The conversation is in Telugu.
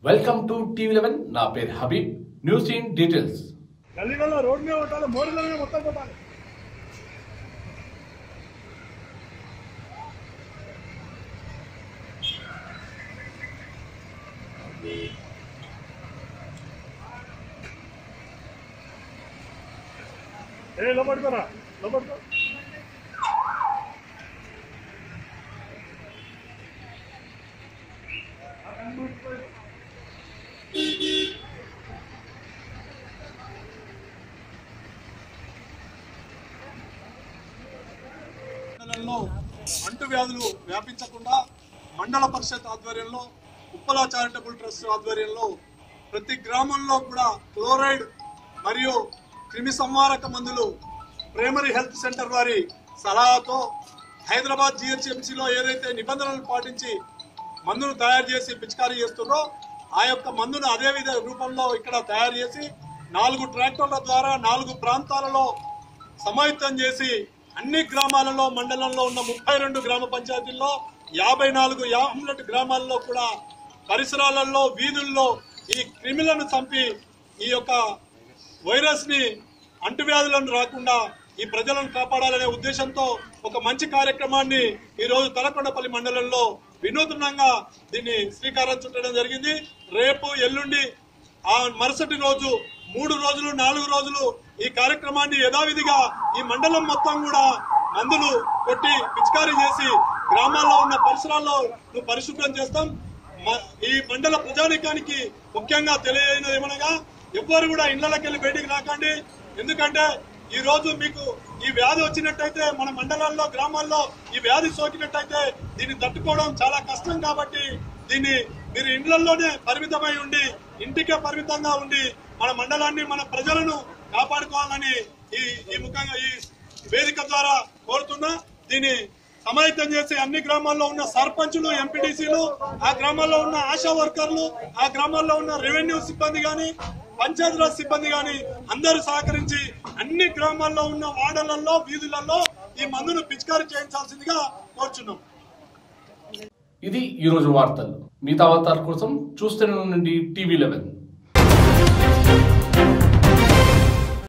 వెల్కమ్ టు టీవీ లెవెన్ నా పేరు హబీబ్ న్యూస్ ఇన్ డీటెయిల్స్ గల్లీలలో రోడ్ మీద కొట్టాలి మోడీల మీద మొత్తం కొట్టాలి ఏ లోపడుకోరా లోపడుకో మండలంలో అంటువ్యాధులు వ్యాపించకుండా మండల పరిషత్ ఆధ్వర్యంలో ఉప్పల చారిటబుల్ ట్రస్ట్ ఆధ్వర్యంలో ప్రతి గ్రామంలో కూడా క్లోరైడ్ మరియు క్రిమి సంహారక మందులు ప్రైమరీ హెల్త్ సెంటర్ వారి సలహాతో హైదరాబాద్ జిహెచ్ఎంసీలో ఏదైతే నిబంధనలు పాటించి మందును తయారు చేసి పిచికారీ చేస్తున్నారో ఆ యొక్క మందును అదే విధ రూపంలో ఇక్కడ తయారు చేసి నాలుగు ట్రాక్టర్ల ద్వారా నాలుగు ప్రాంతాలలో సమాయత్తం చేసి అన్ని గ్రామాలలో మండలంలో ఉన్న ముప్పై రెండు గ్రామ పంచాయతీల్లో యాభై నాలుగు యామ్లెట్ గ్రామాల్లో కూడా పరిసరాలలో వీధుల్లో ఈ క్రిమిలను చంపి ఈ యొక్క వైరస్ ని అంటువ్యాధులను రాకుండా ఈ ప్రజలను కాపాడాలనే ఉద్దేశంతో ఒక మంచి కార్యక్రమాన్ని ఈ రోజు తలకొండపల్లి మండలంలో వినూత్నంగా దీన్ని శ్రీకారం చుట్టడం జరిగింది రేపు ఎల్లుండి ఆ మరుసటి రోజు మూడు రోజులు నాలుగు రోజులు ఈ కార్యక్రమాన్ని యథావిధిగా ఈ మండలం మొత్తం కూడా మందులు కొట్టి పిచికారీ చేసి గ్రామాల్లో ఉన్న పరిసరాల్లో పరిశుభ్రం చేస్తాం మ- ఈ మండల ప్రజానికానికి ముఖ్యంగా తెలియజేయనది ఏమనగా ఎవ్వరు కూడా ఇళ్లకి వెళ్ళి బయటికి రాకండి ఎందుకంటే ఈ రోజు మీకు ఈ వ్యాధి వచ్చినట్టయితే మన మండలాల్లో గ్రామాల్లో ఈ వ్యాధి సోకినట్టయితే దీన్ని తట్టుకోవడం చాలా కష్టం కాబట్టి దీన్ని మీరు ఇండ్లలోనే పరిమితమై ఉండి ఇంటికే పరిమితంగా ఉండి మన మండలాన్ని మన ప్రజలను కాపాడుకోవాలని ఈ ఈ ముఖ్యంగా ఈ వేదిక ద్వారా కోరుతున్నా దీన్ని సమాయత్తం చేసి అన్ని గ్రామాల్లో ఉన్న సర్పంచులు ఎంపీటీసీలు ఆ గ్రామాల్లో ఉన్న ఆశా వర్కర్లు ఆ గ్రామాల్లో ఉన్న రెవెన్యూ సిబ్బంది గాని పంచాయతీరాజ్ సిబ్బంది గాని అందరూ సహకరించి అన్ని గ్రామాల్లో ఉన్న వార్డులలో వీధులలో ఈ మందును పిచికారీ చేయించాల్సిందిగా కోరుచున్నాం ఇది ఈరోజు వార్తలు మిగతా వార్తల కోసం చూస్తూనే ఉండండి టీవీ లెవెన్